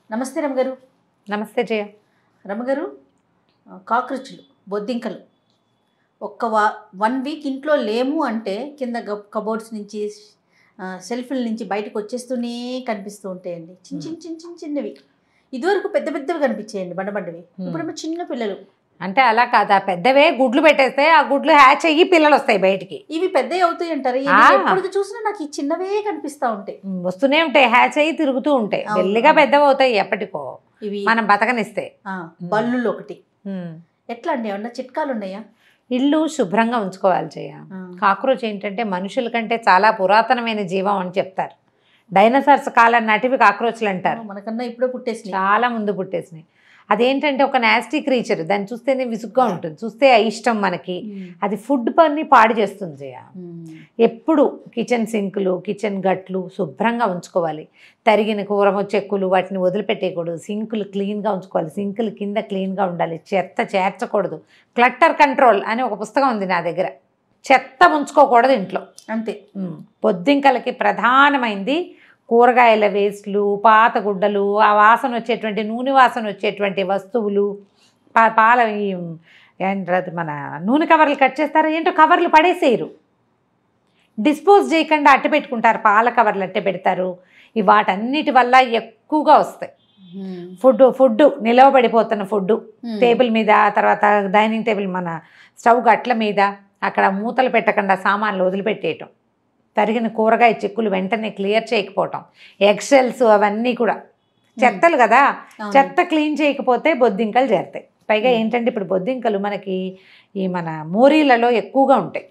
నమస్తే రమగారు నమస్తే జయ రమగారు ఆ, కాక్రోచ్లు బొద్దింకలు ఒక్క వా వన్ వీక్ ఇంట్లో లేము అంటే కింద గబ్- కబోర్డ్స్ నుంచి ఆ, షెల్ఫ్ల నుంచి బయటకు వచ్చేస్తూనే కనిపిస్తూ ఉంటాయండి చిన్న చిన్న చిన్న చిన్న చిన్నవి ఇదివరకు పెద్ద పెద్దవి కనిపించాయండి బండబండవి ఇప్పుడేమో చిన్న పిల్లలు అంటే అలా కాదా పెద్దవే గుడ్లు పెట్టేస్తే ఆ గుడ్లు హ్యాచ్ అయ్యి పిల్లలు వస్తాయి బయటికి ఇవి పెద్దవి అవుతాయి అంటారు ఆ. ఎప్పుడు చూసినా నాకు ఈ చిన్నవే కనిపిస్తూ ఉంటాయి ఉమ్, వస్తూనే ఉంటాయి హ్యాచ్ అయ్యి తిరుగుతూ ఉంటాయి అవును. మెల్లిగా పెద్దవి అవుతాయి ఎప్పటికో ఇవి మనం బతకనిస్తే ఆ, బల్లులు ఒకటి ఉమ్. ఎట్లా అండి ఏమన్నా చిట్కాలు ఉన్నాయా ఇల్లు శుభ్రంగా ఉంచుకోవాలి జయ ఆ. కాక్రోచ్ ఏంటంటే మనుషుల కంటే చాలా పురాతనమైన జీవం అని చెప్తారు డైనోసార్స్ కాలం నాటివి కాక్రోచ్లు అంటారు మనకన్నా ఇప్పుడే పుట్టేసినాయి చాలా ముందు పుట్టేసినాయి అదేంటంటే ఒక నాస్టీ క్రీచర్ దాన్ని చూస్తేనే విసుగ్గా ఉంటుంది చూస్తే ఇష్టం మనకి ఉమ్. అది ఫుడ్ పని పాడు చేస్తుంది జయ ఉమ్. ఎప్పుడు కిచెన్ సింకులు కిచెన్ గట్లు శుభ్రంగా ఉంచుకోవాలి తరిగిన కూరమ చెక్కులు వాటిని వదిలిపెట్టేయకూడదు సింకులు క్లీన్గా ఉంచుకోవాలి సింకులు కింద క్లీన్గా ఉండాలి చెత్త చేర్చకూడదు క్లట్టర్ కంట్రోల్ అని ఒక పుస్తకం ఉంది నా దగ్గర చెత్త ఉంచుకోకూడదు ఇంట్లో అంతే ఉమ్. పొద్దింకలకి ప్రధానమైంది కూరగాయల వేస్ట్లు పాత గుడ్డలు ఆ వాసన వచ్చేటువంటి నూనె వాసన వచ్చేటువంటి వస్తువులు పా- పాల ఈ ఏంటది మన నూనె కవర్లు కట్ చేస్తారా ఏంటో కవర్లు పడేసేయరు డిస్పోజ్ చేయకుండా అట్ట పెట్టుకుంటారు పాల కవర్లు అట్టే పెడతారు ఈ వాటన్నిటి వల్ల ఎక్కువగా వస్తాయి ఉమ్. ఫుడ్ ఫుడ్ నిలవబడిపోతున్న ఫుడ్ ఉమ్. టేబుల్ మీద తర్వాత డైనింగ్ టేబుల్ మన స్టవ్ గట్ల మీద అక్కడ మూతలు పెట్టకుండా సామాన్లు వదిలిపెట్టేయటం తరిగిన కూరగాయ చిక్కులు వెంటనే క్లియర్ చేయకపోవటం ఎగ్షెల్స్ అవన్నీ కూడా చెత్తలు కదా అవును. చెత్త క్లీన్ చేయకపోతే బొద్దింకలు చేరుతాయి పైగా Hmm. ఏంటంటే ఇప్పుడు బొద్దింకలు మనకి ఈ మన మోరీలలో ఎక్కువగా ఉంటాయి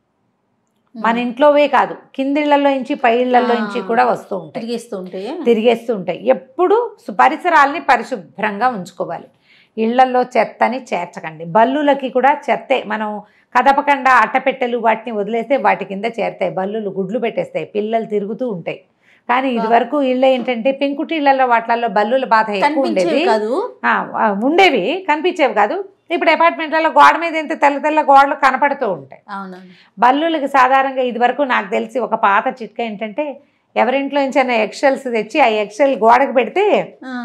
మన ఇంట్లోవే కాదు కిందిళ్లలో నుంచి పై ఇళ్లలో నుంచి ఆ. కూడా వస్తూ ఉంటాయి తిరిగేస్తూ ఉంటాయి తిరిగేస్తూ ఉంటాయి ఎప్పుడు సు- పరిసరాల్ని పరిశుభ్రంగా ఉంచుకోవాలి ఇళ్లలో చెత్తని చేర్చకండి బల్లులకి కూడా చెత్తే మనం కదపకుండా అట్టపెట్టెలు వాటిని వదిలేస్తే వాటి కింద చేరుతాయి బల్లులు గుడ్లు పెట్టేస్తాయి పిల్లలు తిరుగుతూ ఉంటాయి కానీ ఇది వరకు ఇళ్ళు ఏంటంటే పెంకుటిళ్లలో వాటిలలో బల్లుల బాధ ఎక్కువ కనిపించేవి ఉండేది కాదు ఆ, ఆ, ఉండేవి కనిపించేవి కాదు ఇప్పుడు అపార్ట్మెంట్లలో గోడ మీద ఎంత తెల్ల తెల్ల గోడలు కనపడుతూ ఉంటాయి అవునవును బల్లులకి సాధారణంగా ఇది వరకు నాకు తెలిసి ఒక పాత చిట్కా ఏంటంటే ఎవరింట్లో నుంచైనా ఎగ్షెల్స్ తెచ్చి ఆ ఎగ్షెల్ గోడకు పెడితే ఆ,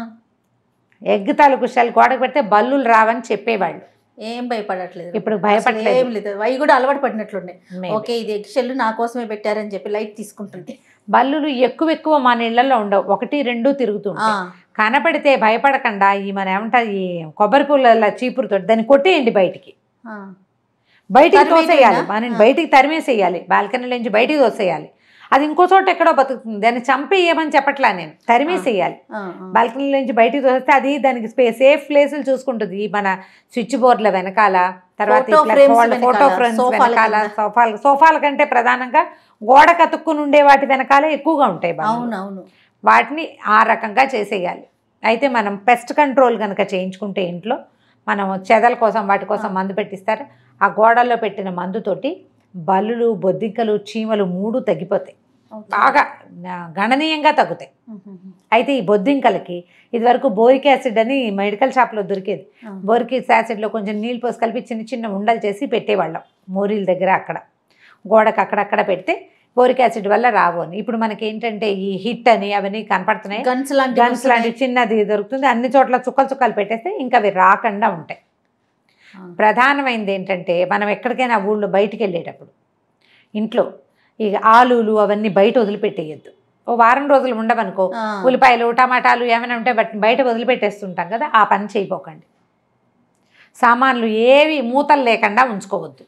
ఎగ్ తాలూకు షెల్ గోడకు పెడితే బల్లులు రావని చెప్పేవాళ్ళు ఏం భయపడట్లేదు ఇప్పుడు అసలు భయపడలేదు ఏం లేదు అవి కూడా అలవాటు పడినట్లున్నాయి Maybe. ఓకే ఇది ఎగ్షెల్ నా కోసమే పెట్టారని చెప్పి లైట్ తీసుకుంటుంది బల్లులు ఎక్కువ ఎక్కువ మన ఇళ్లలో ఉండవు ఒకటి రెండు ఆ, తిరుగుతుంటాయి కనపడితే భయపడకుండా ఈ మన ఏమంటారు ఈ కొబ్బరి పుల్ల చీపురుతో దాన్ని కొట్టేయండి బయటికి ఆ. బయటికి తరిమేయటమేనా? తోసేయాలి మనం ఆ. బయటికి తరిమేసేయాలి బాల్కనీ నుంచి బయటికి తోసేయాలి అది ఇంకో చోట ఎక్కడో బతుకుతుంది దాన్ని చంపేయమని చెప్పట్లా నేను తరిమేసేయాలి ఆ, ఆ. బాల్కనీ నుంచి బయటికి తోస్తే అది దానికి స్పే సేఫ్ ప్లేసులు చూసుకుంటుంది ఈ మన స్విచ్ బోర్డుల వెనకాల తర్వాత Photo ఇట్లా frames ఫోల్డ్- ఫోటో వెనకాల, ఫ్రేమ్స్ సోఫాల వెనకాల కింద. సోఫాలు సోఫాల కంటే ప్రధానంగా గోడ కతుక్కుని ఉండే వాటి వెనకాలే ఎక్కువగా ఉంటాయి బాగా అవును అవును వాటిని ఆ రకంగా చేసేయాలి అయితే మనం పెస్ట్ కంట్రోల్ కనుక చేయించుకుంటే ఇంట్లో మనం చెదల కోసం వాటి కోసం మందు పెట్టిస్తారు ఆ గోడల్లో పెట్టిన మందుతోటి బల్లులు బొద్దింకలు చీమలు మూడు తగ్గిపోతాయి ఓకే. బాగా ఆ, గణనీయంగా తగ్గుతాయి ఉహుహు. అయితే ఈ బొద్దింకలకి ఇదివరకు బోరిక్ యాసిడ్ అని మెడికల్ షాప్లో దొరికేది ఆ. బోరిక్ యాసిడ్లో కొంచెం నీళ్ళు పోసి కలిపి చిన్న చిన్న ఉండలు చేసి పెట్టేవాళ్ళం మోరీల దగ్గర అక్కడ గోడకు అక్కడక్కడ పెడితే బోరిక్ యాసిడ్ వల్ల రావు అని ఇప్పుడు మనకి ఏంటంటే ఈ హిట్ అని అవన్నీ కనపడుతున్నాయి గన్స్ లాంటి గన్స్ లాంటి చిన్నది దొరుకుతుంది అన్ని చోట్ల చుక్కలు చుక్కలు పెట్టేస్తే ఇంకా అవి రాకుండా ఉంటాయి ప్రధానమైనది ఏంటంటే మనం ఎక్కడికైనా ఊళ్ళో బయటికి వెళ్ళేటప్పుడు ఇంట్లో ఇక ఆలులు అవన్నీ బయట వదిలిపెట్టేయద్దు ఓ వారం రోజులు ఉండవనుకో ఉల్లిపాయలు టమాటాలు ఏమైనా ఉంటే వాటిని బయట వదిలిపెట్టేస్తుంటాం కదా ఆ పని చేయపోకండి సామాన్లు ఏవి మూతలు లేకుండా ఉంచుకోవద్దు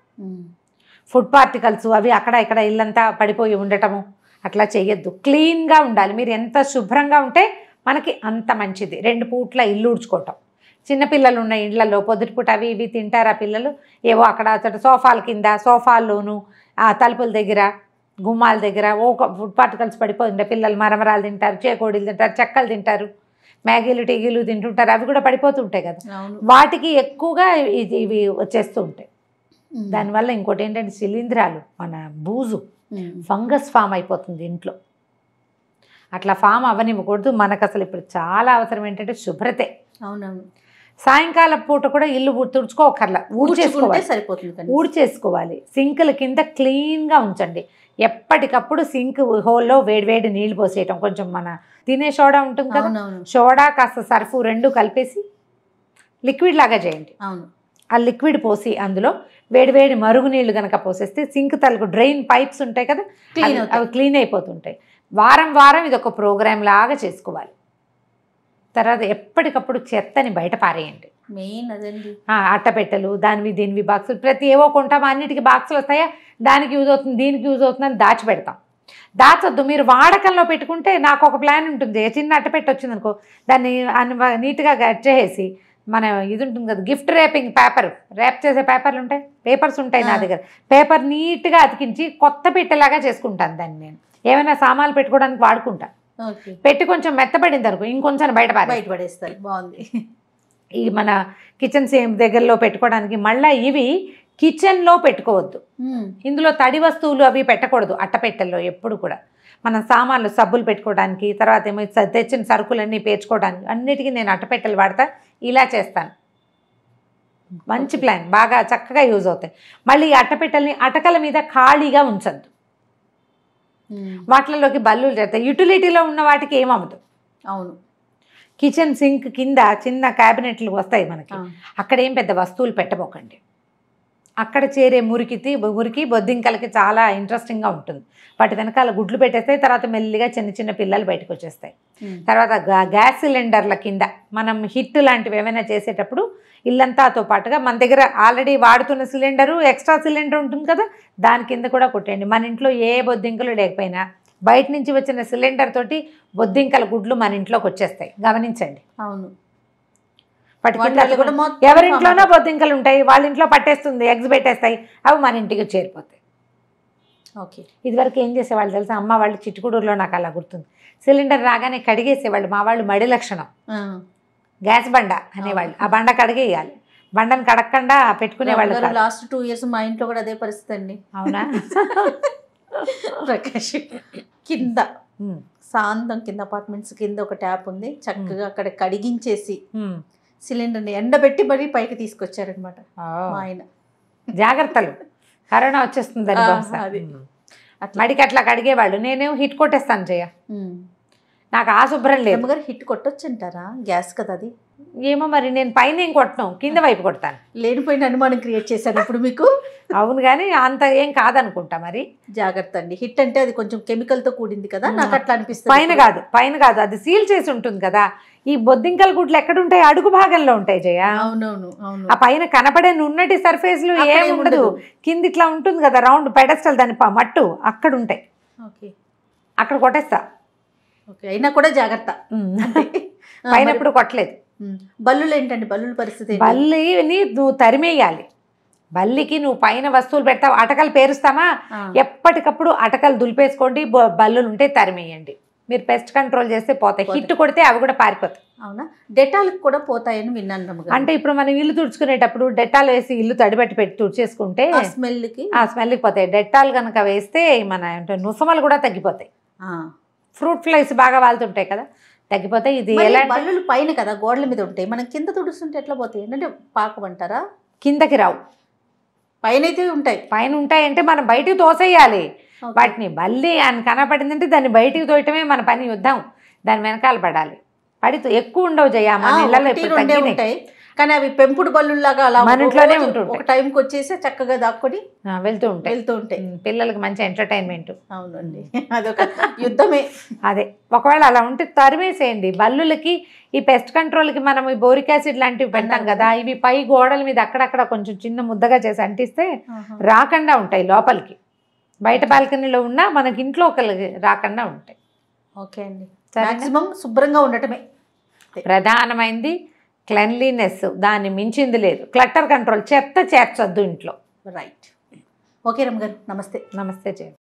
ఫుడ్ పార్టికల్స్ అవి అక్కడ ఇక్కడ ఇల్లంతా పడిపోయి ఉండటము అట్లా చేయొద్దు క్లీన్గా ఉండాలి మీరు ఎంత శుభ్రంగా ఉంటే మనకి అంత మంచిది రెండు పూట్ల ఇల్లు ఊడ్చుకోవటం చిన్నపిల్లలు ఉన్న ఇళ్లలో పొద్దుటిపూట అవి ఇవి తింటారా పిల్లలు ఏవో అక్కడ అక్కడ సోఫాల కింద సోఫాల్లోనూ ఆ తలుపుల దగ్గర గుమ్మాల దగ్గర ఓ ఫుడ్ పార్టికల్స్ పడిపోతుంటాయి పిల్లలు మరమరాలు తింటారు చేకోడీలు తింటారు చెక్కలు తింటారు మ్యాగీలు టీగీలు తింటుంటారు అవి కూడా పడిపోతుంటాయి కదా అవును వాటికి ఎక్కువగా ఇది ఇవి వచ్చేస్తూ ఉంటాయి దానివల్ల ఇంకోటి ఏంటంటే శిలీంధ్రాలు మన బూజు ఉమ్. ఫంగస్ ఫామ్ అయిపోతుంది ఇంట్లో అట్లా ఫామ్ అవ్వనివ్వకూడదు మనకు అసలు ఇప్పుడు చాలా అవసరం ఏంటంటే శుభ్రతే అవునవును సాయంకాలం పూట కూడా ఇల్లు ఊ- తుడుచుకోకర్లా ఊడ్చుకుంటే ఊడ్చేసుకోవాలి సరిపోతుంది కనీసం. ఊడ్చేసుకోవాలి సింకుల కింద క్లీన్గా ఉంచండి ఎప్పటికప్పుడు సింక్ హోల్లో వేడివేడి నీళ్లు పోసేయటం కొంచెం మన తినే సోడా ఉంటుంది కదా అవునవును సోడా కాస్త సర్ఫు రెండు కలిపేసి లిక్విడ్ లాగా చేయండి అవును ఆ లిక్విడ్ పోసి అందులో వేడివేడి మరుగు నీళ్లు కనుక పోసేస్తే సింక్ తలకు డ్రైన్ పైప్స్ ఉంటాయి కదా క్లీన్ అవి- అవుతాయి అవి క్లీన్ అయిపోతుంటాయి వారం వారం ఇది ఒక ప్రోగ్రామ్ లాగా చేసుకోవాలి తర్వాత ఎప్పటికప్పుడు చెత్తని బయట పారేయండి మెయిన్ అదండి ఆ, అట్టపెట్టెలు దానివి దీనివి బాక్సులు ప్రతి ఏవో కొంటాం అన్నిటికీ బాక్సులు వస్తాయా దానికి యూజ్ అవుతుంది దీనికి యూజ్ అవుతుందని దాచిపెడతాం దాచొద్దు మీరు వాడకంలో పెట్టుకుంటే నాకు ఒక ప్లాన్ ఉంటుంది ఏ చిన్న అట్టపెట్టి వచ్చింది అనుకో దాన్ని అన్ని బా- నీట్గా కట్ చేసేసి మన ఇది ఉంటుంది కదా గిఫ్ట్ ర్యాపింగ్ పేపర్ ర్యాప్ చేసే పేపర్లు ఉంటాయి పేపర్స్ ఉంటాయి నా ఆ. దగ్గర పేపర్ నీట్గా అతికించి కొత్త పెట్టేలాగా చేసుకుంటాను దాన్ని నేను ఏమైనా సామాన్లు పెట్టుకోవడానికి వాడుకుంటా ఓకే పెట్టి కొంచెం మెత్తపడింది అనుకో ఇంకొంచెం బయట పారేస్తా. బయట పడేస్తారు బాగుంది ఈ మన కిచెన్ సేమ్ దగ్గరలో పెట్టుకోవడానికి మళ్ళీ ఇవి కిచెన్లో పెట్టుకోవద్దు ఉమ్, ఇందులో తడి వస్తువులు అవి పెట్టకూడదు అట్టపెట్టెల్లో ఎప్పుడు కూడా మనం సామాన్లు సబ్బులు పెట్టుకోవడానికి తర్వాత ఏమో స- తెచ్చిన సరుకులన్నీ పేర్చుకోవడానికి అన్నిటికీ నేను అట్టపెట్టెలు వాడతా ఇలా చేస్తాను మంచి Okay. ప్లాన్ బాగా చక్కగా యూజ్ అవుతాయి మళ్ళీ ఈ అట్టపెట్టెల్ని అటకల మీద ఖాళీగా ఉంచద్దు ఉమ్, వాటిలోకి బల్లులు చేస్తాయి యూటిలిటీలో ఉన్న వాటికి ఏమవ్వదు అవును కిచెన్ సింక్ కింద చిన్న క్యాబినెట్లు వస్తాయి మనకి ఆ, అక్కడ ఏం పెద్ద వస్తువులు పెట్టబోకండి అక్కడ చేరే మురికితి మురికి బొద్దింకలకి చాలా ఇంట్రెస్టింగ్గా ఉంటుంది వాటి వెనకాల గుడ్లు పెట్టేస్తాయి తర్వాత మెల్లిగా చిన్న చిన్న పిల్లలు బయటకు వచ్చేస్తాయి ఉమ్, తర్వాత గా- గ్యాస్ సిలిండర్ల కింద మనం హిట్ లాంటివి ఏమైనా చేసేటప్పుడు ఇల్లంతాతో పాటుగా మన దగ్గర ఆల్రెడీ వాడుతున్న సిలిండరు ఎక్స్ట్రా సిలిండర్ ఉంటుంది కదా దాని కింద కూడా కొట్టండి మన ఇంట్లో ఏ బొద్దింకలు లేకపోయినా బయట నుంచి వచ్చిన సిలిండర్ తోటి బొద్దింకల గుడ్లు మన ఇంట్లోకి వచ్చేస్తాయి గమనించండి అవును వాటి కింద వాటిలో కూడా మొత్తం ఎవరింట్లోనో బొద్దింకలు ఉంటాయి వాళ్ళ ఇంట్లో పట్టేస్తుంది ఎగ్స్ పెట్టేస్తాయి అవి మన ఇంటికి చేరిపోతాయి ఓకే ఇదివరకు ఏం చేసేవాళ్ళు తెలుసా అమ్మ వాళ్ళు చిట్టుకుడూరులో నాకు అలా గుర్తుంది సిలిండర్ రాగానే కడిగేసేవాళ్ళు మా వాళ్ళు మడి లక్షణం ఆ, గ్యాస్ బండ అనేవాళ్ళు ఆ బండ కడిగేయాలి బండను కడగకుండా పెట్టుకునేవాళ్ళు కాదు లాస్ట్ టూ ఇయర్స్ మా ఇంట్లో కూడా అదే పరిస్థితి అండి అవునా ప్రకాష్ కింద ఉమ్, సాంతం కింద అపార్ట్మెంట్స్ కింద ఒక ట్యాప్ ఉంది చక్కగా అక్కడ కడిగించేసి ఉమ్. సిలిండర్ని ఎండబెట్టి మరీ పైకి తీసుకొచ్చారనమాట ఓ, మా ఆయన జాగ్రత్తలు కరోనా వచ్చేస్తుందని ఆ, బహుశా. అది. ఉమ్. అట్లా మడికి అట్లా కడిగేవాళ్ళు నేనేమో హిట్ కొట్టేస్తాను జయ ఉమ్. నాకు ఆ శుభ్రం లేదు అమ్మగారు హిట్ కొట్టొచ్చు అంటారా గ్యాస్ కదా అది ఏమో మరి నేను పైన ఏం కొట్టను కింద వైపు కొడతాను లేనిపోయిన అనుమానం క్రియేట్ చేశారు ఇప్పుడు మీకు అవును కానీ అంత ఏం కాదనుకుంటా మరి జాగ్రత్త అండి హిట్ అంటే అది కొంచెం కెమికల్ తో కూడింది కదా నాకు అట్లా అనిపిస్తుంది పైన కాదు పైన కాదు అది సీల్ చేసి ఉంటుంది కదా ఈ బొద్దింకల గుడ్లు ఎక్కడ ఉంటాయి అడుగు భాగంలో ఉంటాయి జయ అవునవును అవును ఆ పైన కనపడే నున్నటి సర్ఫేస్ లు అక్కడ ఏం ఏం ఉండదు ఉండదు. కింద ఇట్లా ఉంటుంది కదా రౌండ్ పెడస్టల్ దాని ప- మట్టు అక్కడ ఉంటాయి ఓకే అక్కడ కొట్టేస్తా ఓకే అయినా కూడా జాగ్రత్త ఉమ్. ఆ, పైన మరి- ఎప్పుడు కొట్టలేదు ఉమ్. బల్లులు ఏంటండి బల్లుల పరిస్థితి ఏంటి? బల్లిని నువ్వు తరిమేయాలి బల్లికి నువ్వు పైన వస్తువులు పెడతావు అటకలు పేరుస్తామా ఆ, ఎప్పటికప్పుడు అటకలు దులిపేసుకోండి బ- బల్లులు ఉంటే తరిమేయండి మీరు పెస్ట్ కంట్రోల్ చేస్తే పోతాయి పోతాయి. హిట్ కొడితే అవి కూడా పారిపోతాయి అవునా డెటాల్ కూడా పోతాయని విన్నాను అమ్మగారు. అంటే ఇప్పుడు మనం ఇల్లు తుడుచుకునేటప్పుడు డెటాల్ వేసి ఇల్లు తడిబట్టి పెట్టి తుడిచేసుకుంటే ఆ స్మెల్ కి ఆ స్మెల్కి పోతాయి డెటాల్ కనుక వేస్తే మన అంటే నుసమలు కూడా తగ్గిపోతాయి ఆ. ఫ్రూట్ ఫ్లైస్ బాగా వాళ్తుంటాయి కదా తగ్గిపోతాయి ఇది మరి ఎలా బల్లులు పైన కదా గోడల మీద ఉంటాయి మనం కింద తుడుస్తుంటే ఎట్లా పోతాయి ఏంటంటే పాకమంటారా కిందకి రావు పైన అయితే ఉంటాయి పైన ఉంటాయంటే మనం బయటికి తోసేయాలి ఓకే. వాటిని బల్లి అని కనపడిందంటే దాన్ని బయటికి తోయటమే మన పని యుద్ధం దాని వెనకాల పడాలి పడి ఎక్కువ ఉండవు జయ ఆ, మన ఇళ్ళలో ఒకటి ఇప్పుడు రెండే తగ్గినాయి ఉంటాయి కానీ అవి పెంపుడు బల్లుల్లాగా అలా మన ఇంట్లోనే రోజు ఉంటుంటాయి. ఒక టైంకి వచ్చేసి చక్కగా దాక్కొని ఆ, వెళ్తూ ఉంటాయి వెళ్తూ ఉంటాయి ఉమ్, పిల్లలకి మంచి ఎంటర్టైన్మెంట్ అవునండి అదొక యుద్ధమే అదే ఒకవేళ అలా ఉంటే తరిమేసేయండి బల్లులకి ఈ పెస్ట్ కంట్రోల్కి మనం ఈ బోరిక్ యాసిడ్ లాంటివి పెడతాం అన్నారు కదా ఇవి పై గోడల మీద అక్కడక్కడ కొంచెం చిన్న ముద్దగా చేసి అంటిస్తే ఆహా. రాకుండా ఉంటాయి లోపలికి బయట బాల్కనీలో ఉన్నా మనకి ఇంట్లో ఒకరికి రాకుండా ఉంటాయి ఓకే అండి సరేనా? మాక్సిమం శుభ్రంగా ఉండటమే ప్రధానమైంది క్లెన్లీనెస్ దాన్ని మించింది లేదు క్లట్టర్ కంట్రోల్ చెత్త చేర్చొద్దు ఇంట్లో రైట్ ఓకే రమ్మ గారు నమస్తే నమస్తే జయ